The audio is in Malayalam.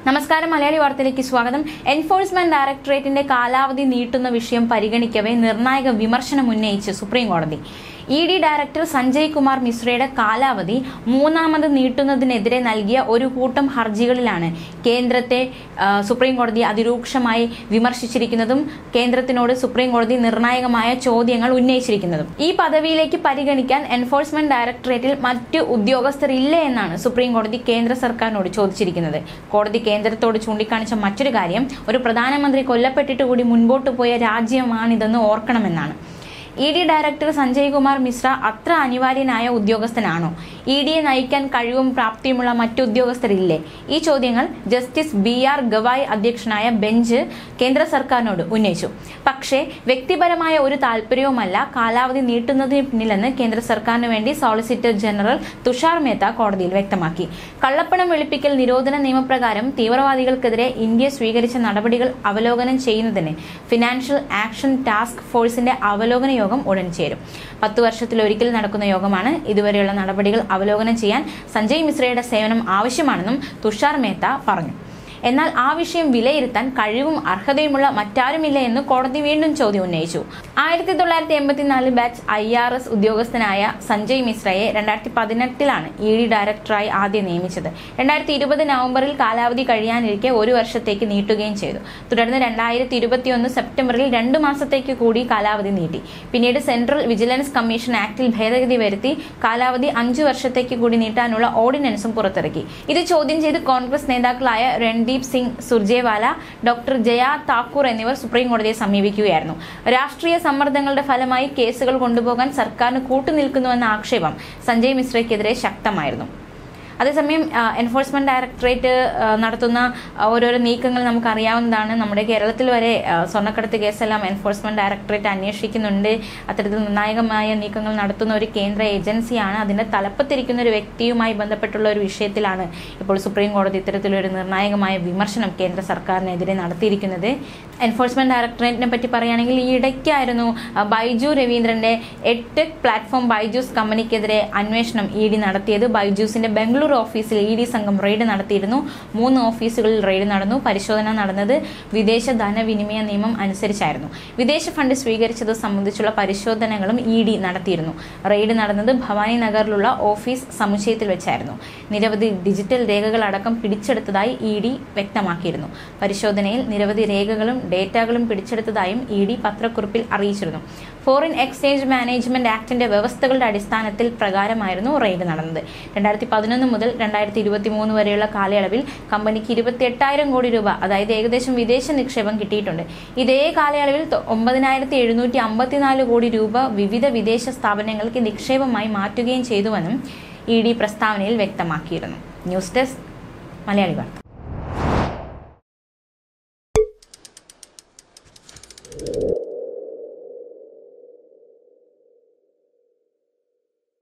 നമസ്കാരം മലയാളി വാർത്തയിലേക്ക് സ്വാഗതം എൻഫോഴ്സ്മെന്റ് ഡയറക്ടറേറ്റിന്റെ കാലാവധി നീട്ടുന്ന വിഷയം പരിഗണിക്കവേ നിർണായക വിമർശനം ഉന്നയിച്ച് സുപ്രീം കോടതി E D director Sanjay Kumar മിശ്രയുടെ കാലാവധി മൂന്നാമത് നീട്ടുന്നതിനെതിരെ നൽകിയ ഒരു കൂട്ടം ഹർജികളിലാണ് കേന്ദ്രത്തെ ആ, സുപ്രീം കോടതി അതിരൂക്ഷമായി വിമർശിച്ചിരിക്കുന്നതും കേന്ദ്രത്തിനോട് സുപ്രീം കോടതി നിർണായകമായ ചോദ്യങ്ങൾ ഉന്നയിച്ചിരിക്കുന്നതും ഈ പദവിയിലേക്ക് പരിഗണിക്കാൻ എൻഫോഴ്സ്മെന്റ് ഡയറക്ടറേറ്റിൽ മറ്റ് ഉദ്യോഗസ്ഥർ ഇല്ലേ എന്നാണ് സുപ്രീം കോടതി കേന്ദ്ര സർക്കാരിനോട് ചോദിച്ചിരിക്കുന്നത് കോടതി കേന്ദ്രത്തോട് ചൂണ്ടിക്കാണിച്ച മറ്റൊരു കാര്യം ഒരു പ്രധാനമന്ത്രി കൊല്ലപ്പെട്ടിട്ട് കൂടി മുൻപോട്ട് പോയ രാജ്യമാണിതെന്ന് ഓർക്കണമെന്നാണ് E D director Sanjay Kumar Mishra അത്ര അനിവാര്യനായ ഉദ്യോഗസ്ഥനാണോ ഇ ഡിയെ നയിക്കാൻ കഴിവും പ്രാപ്തിയുമുള്ള മറ്റു ഉദ്യോഗസ്ഥരില്ലേ ഈ ചോദ്യങ്ങൾ ജസ്റ്റിസ് ബി ആർ ഗവായ് അധ്യക്ഷനായ ബെഞ്ച് കേന്ദ്ര സർക്കാരിനോട് ഉന്നയിച്ചു പക്ഷേ വ്യക്തിപരമായ ഒരു താല്പര്യവുമല്ല കാലാവധി നീട്ടുന്നതിന് പിന്നിലെന്ന് കേന്ദ്ര സർക്കാരിന് വേണ്ടി സോളിസിറ്റർ ജനറൽ തുഷാർ മേത്ത കോടതിയിൽ വ്യക്തമാക്കി കള്ളപ്പണം വെളുപ്പിക്കൽ നിരോധന നിയമപ്രകാരം തീവ്രവാദികൾക്കെതിരെ ഇന്ത്യ സ്വീകരിച്ച നടപടികൾ അവലോകനം ചെയ്യുന്നതിന് ഫിനാൻഷ്യൽ ആക്ഷൻ ടാസ്ക് ഫോഴ്സിന്റെ അവലോകന യോഗം ഉടൻ ചേരും പത്ത് വർഷത്തിലൊരിക്കൽ നടക്കുന്ന യോഗമാണ് ഇതുവരെയുള്ള നടപടികൾ അവലോകനം ചെയ്യാൻ സഞ്ജയ് മിശ്രയുടെ സേവനം ആവശ്യമാണെന്നും തുഷാർ മേത്ത പറഞ്ഞു എന്നാൽ ആ വിഷയം വിലയിരുത്താൻ കഴിവും അർഹതയുമുള്ള മറ്റാരുമില്ല എന്ന് കോടതി വീണ്ടും ചോദ്യം ഉന്നയിച്ചു ആയിരത്തി തൊള്ളായിരത്തി എൺപത്തിനാല് ബാച്ച് ഐ ആർ എസ് ഉദ്യോഗസ്ഥനായ സഞ്ജയ് മിശ്രയെ രണ്ടായിരത്തി പതിനെട്ടിലാണ് ഇ ഡി ഡയറക്ടറായി ആദ്യം നിയമിച്ചത് രണ്ടായിരത്തി ഇരുപത് നവംബറിൽ കാലാവധി കഴിയാനിരിക്കെ ഒരു വർഷത്തേക്ക് നീട്ടുകയും ചെയ്തു തുടർന്ന് രണ്ടായിരത്തി ഇരുപത്തിയൊന്ന് സെപ്റ്റംബറിൽ രണ്ട് മാസത്തേക്ക് കൂടി കാലാവധി നീട്ടി പിന്നീട് സെൻട്രൽ വിജിലൻസ് കമ്മീഷൻ ആക്ടിൽ ഭേദഗതി വരുത്തി കാലാവധി അഞ്ചു വർഷത്തേക്ക് കൂടി നീട്ടാനുള്ള ഓർഡിനൻസും പുറത്തിറക്കി ഇത് ചോദ്യം ചെയ്ത് കോൺഗ്രസ് നേതാക്കളായ രൺദീപ് സിംഗ് സുർജേവാല ഡോക്ടർ ജയ താക്കൂർ എന്നിവർ സുപ്രീം കോടതിയെ സമീപിക്കുകയായിരുന്നു രാഷ്ട്രീയ സമ്മർദ്ദങ്ങളുടെ ഫലമായി കേസുകൾ കൊണ്ടുപോകാൻ സർക്കാരിന് കൂട്ടുനിൽക്കുന്നുവെന്ന ആക്ഷേപം സഞ്ജയ് മിശ്രയ്ക്കെതിരെ ശക്തമായിരുന്നു അതേസമയം ആ, എൻഫോഴ്സ്മെന്റ് ഡയറക്ടറേറ്റ് ആ, നടത്തുന്ന ആ, ഓരോരോ നീക്കങ്ങൾ നമുക്കറിയാവുന്നതാണ് നമ്മുടെ കേരളത്തിൽ വരെ ആ, സ്വർണ്ണക്കടത്ത് കേസെല്ലാം എൻഫോഴ്സ്മെന്റ് ഡയറക്ടറേറ്റ് അന്വേഷിക്കുന്നുണ്ട് അത്തരത്തിൽ നിർണായകമായ നീക്കങ്ങൾ നടത്തുന്ന ഒരു കേന്ദ്ര ഏജൻസിയാണ് അതിന്റെ തലപ്പത്തിരിക്കുന്ന ഒരു വ്യക്തിയുമായി ബന്ധപ്പെട്ടുള്ള ഒരു വിഷയത്തിലാണ് ഇപ്പോൾ സുപ്രീം കോടതി ഇത്തരത്തിലൊരു നിർണായകമായ വിമർശനം കേന്ദ്ര സർക്കാരിനെതിരെ നടത്തിയിരിക്കുന്നത് എൻഫോഴ്സ്മെന്റ് ഡയറക്ടറേറ്റിനെ പറ്റി പറയുകയാണെങ്കിൽ ഈ ഇടയ്ക്കായിരുന്നു ആ, ബൈജു രവീന്ദ്രന്റെ എഡ്ടെക് പ്ലാറ്റ്ഫോം ബൈജൂസ് കമ്പനിക്കെതിരെ അന്വേഷണം ഇ ഡി നടത്തിയത് ബൈജൂസിന്റെ ബംഗളൂരു ഓഫീസിൽ ഇ ഡി സംഘം റെയ്ഡ് നടത്തിയിരുന്നു മൂന്ന് ഓഫീസുകളിൽ റെയ്ഡ് നടന്നു പരിശോധന നടന്നത് വിദേശ ധനവിനിമയ നിയമം അനുസരിച്ചായിരുന്നു വിദേശ ഫണ്ട് സ്വീകരിച്ചത് സംബന്ധിച്ചുള്ള പരിശോധനകളും ഇ ഡി നടത്തിയിരുന്നു റെയ്ഡ് നടന്നത് ഭവാനി നഗറിലുള്ള ഓഫീസ് സമുച്ചയത്തിൽ വെച്ചായിരുന്നു നിരവധി ഡിജിറ്റൽ രേഖകൾ അടക്കം പിടിച്ചെടുത്തതായി ഇ ഡി വ്യക്തമാക്കിയിരുന്നു പരിശോധനയിൽ നിരവധി രേഖകളും ഡേറ്റകളും പിടിച്ചെടുത്തതായും ഇ ഡി പത്രക്കുറിപ്പിൽ അറിയിച്ചിരുന്നു ഫോറിൻ എക്സ്ചേഞ്ച് മാനേജ്മെന്റ് ആക്ടിന്റെ വ്യവസ്ഥകളുടെ അടിസ്ഥാനത്തിൽ പ്രകാരമായിരുന്നു റെയ്ഡ് നടന്നത് രണ്ടായിരത്തി പതിനൊന്ന് മുതൽ രണ്ടായിരത്തി ഇരുപത്തി മൂന്ന് വരെയുള്ള കാലയളവിൽ കമ്പനിക്ക് ഇരുപത്തി എട്ടായിരം കോടി രൂപ അതായത് ഏകദേശം വിദേശ നിക്ഷേപം കിട്ടിയിട്ടുണ്ട് ഇതേ കാലയളവിൽ തൊ- ഒമ്പതിനായിരത്തി എഴുന്നൂറ്റി അമ്പത്തിനാല് കോടി രൂപ വിവിധ വിദേശ സ്ഥാപനങ്ങൾക്ക് നിക്ഷേപമായി മാറ്റുകയും ചെയ്തുവെന്നും ഇ ഡി പ്രസ്താവനയിൽ വ്യക്തമാക്കിയിരുന്നു ന്യൂസ് ഡെസ്ക് മലയാളി വാർത്ത